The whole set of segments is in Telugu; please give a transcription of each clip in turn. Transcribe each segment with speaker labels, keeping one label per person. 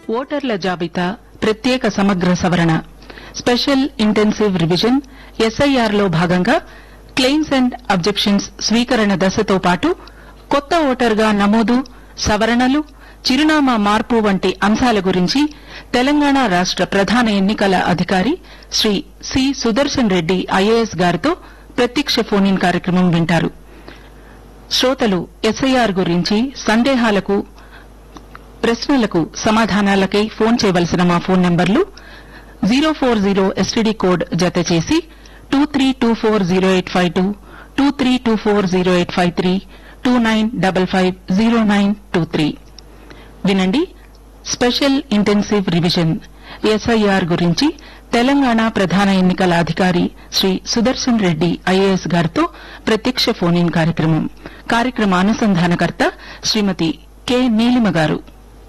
Speaker 1: ఓటర్ల జాబితా ప్రత్యేక సమగ్ర సవరణ స్పెషల్ ఇంటెన్సివ్ రివిజన్ ఎస్ఐఆర్ లో భాగంగా క్లెయిమ్స్ అండ్ అబ్జెక్షన్స్ స్వీకరణ దశతో పాటు కొత్త ఓటర్గా నమోదు సవరణలు చిరునామా మార్పు వంటి అంశాల గురించి తెలంగాణ రాష్ట ప్రధాన ఎన్నికల అధికారి శ్రీ సి సుదర్శన్ రెడ్డి ఐఏఎస్ గారితో ప్రత్యక్ష ఫోన్ ఇన్ కార్యక్రమం వింటారు శ్రోతలు ఎస్ఐఆర్ గురించి సందేహాలకు ప్రశ్నలకు సమాధానాలకై ఫోన్ చేయవలసిన మా ఫోన్ నంబర్లు zero four zero STD code జత చేసి two three two four zero eight five two two three two four zero eight five three two nine double five zero nine two three వినండి స్పెషల్ ఇంటెన్సివ్ రివిజన్ ఎస్ఐఆర్ గురించి తెలంగాణ ప్రధాన ఎన్నికల అధికారి శ్రీ సుదర్శన్ రెడ్డి ఐఏఎస్ గారితో ప్రత్యక్ష ఫోన్ ఇన్ కార్యక్రమం కార్యక్రమ అనుసంధానకర్త శ్రీమతి కె నీలిమ గారు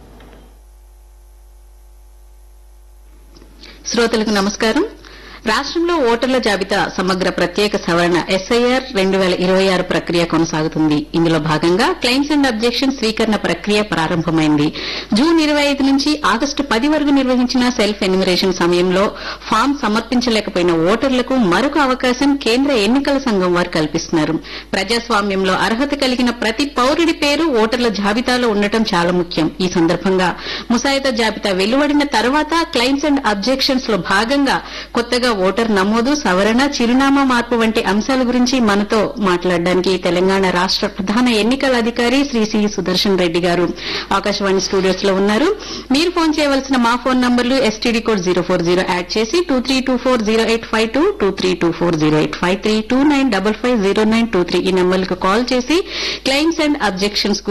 Speaker 2: శ్రోతలకు నమస్కారం రాష్ట్రంలో ఓటర్ల జాబితా సమగ్ర ప్రత్యేక సవరణ ఎస్ఐఆర్ రెండు వేల ఇరవై ఆరు ప్రక్రియ కొనసాగుతుంది ఇందులో భాగంగా క్లెయిమ్స్ అండ్ అబ్జెక్షన్ స్వీకరణ ప్రక్రియ ప్రారంభమైంది జూన్ ఇరవై ఐదు నుంచి ఆగస్టు పది వరకు నిర్వహించిన సెల్ఫ్ ఎన్యుమరేషన్ సమయంలో ఫామ్ సమర్పించలేకపోయిన ఓటర్లకు మరొక అవకాశం కేంద్ర ఎన్నికల సంఘం వారు కల్పిస్తున్నారు ప్రజాస్వామ్యంలో అర్హత కలిగిన ప్రతి పౌరుడి పేరు ఓటర్ల జాబితాలో ఉండటం చాలా ముఖ్యం ఈ సందర్భంగా ముసాయిదా జాబితా వెలువడిన తర్వాత క్లెయిమ్స్ అండ్ అబ్జెక్షన్స్ లో భాగంగా కొత్తగా ఓటర్ నమోదు సవరణ చిరునామా మార్పు వంటి అంశాల గురించి మనతో మాట్లాడడానికి తెలంగాణ రాష్ట ప్రధాన ఎన్నికల అధికారి శ్రీ సి సుదర్శన్ రెడ్డి గారు ఆకాశవాణి స్టూడియోస్ లో ఉన్నారు మీరు ఫోన్ చేయవలసిన మా ఫోన్ నంబర్లు STD code zero four zero add చేసి two three two four zero eight five two two three two four zero eight five three two nine double five zero nine two three ఈ నంబర్లకు కాల్ చేసి క్లెయిమ్స్ అండ్ అబ్జెక్షన్స్